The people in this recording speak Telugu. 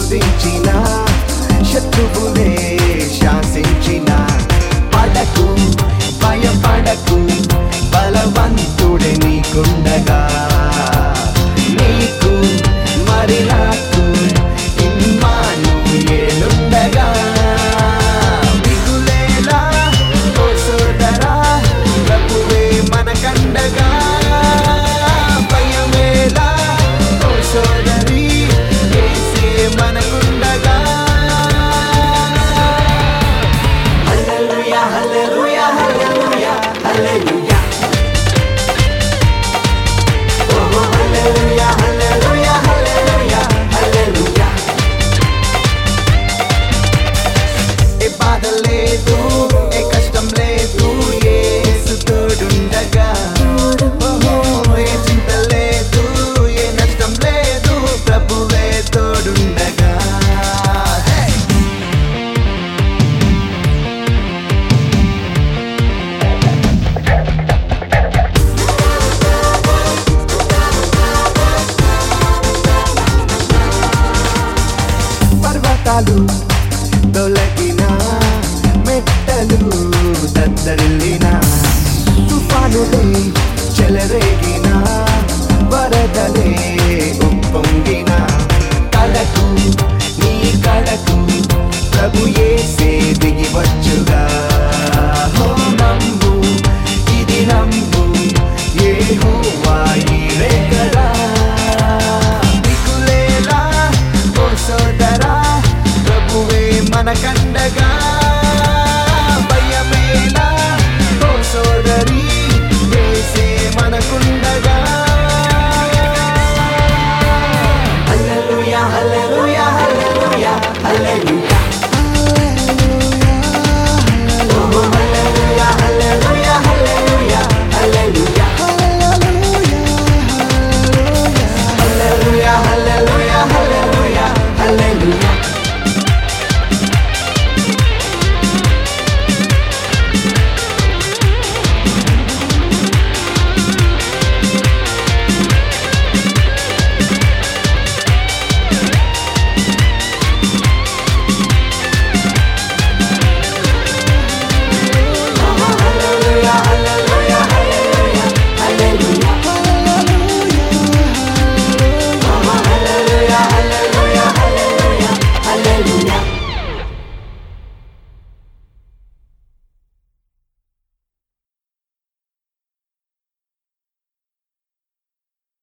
హింసించిన శత్రువులే శాసించిన పడకు భయపడకు బలవంతుడే నీకుండగా నీకు మరి నాకు ఇమ్మాను ఏలుండగా దిగులేలా ఓ సోదరా ప్రభువే మనకండగా భయమేలా ఓ సోదరి యేసే మనకుండగా హల్లెలూయా హల్లెలూయా హల్లెలూయా హల్లెలూయా ఓహో హల్లెలూయా హల్లెలూయా హల్లెలూయా హల్లెలూయా ఏ బాధ లేదు ఏ కష్టం లేదు యేసు తోడుండగా ఓహో ఏ చింత లేదు ఏ నష్టం లేదు ప్రభువే తోడుండగా హే పర్వతాలు తొలగిన మెట్టలు దద్దరిల్లిన తుఫానులే చెలరేగిన వరదలే ఉప్పొంగిన కడకు నీ కడకు ప్రభు యేసే దిగి వచ్చుగా హో నమ్ము ఇది నమ్ము యెహోవా ఈరే కదా దిక్కులేలా ఓ సోదరా ప్రభువే మనకండగా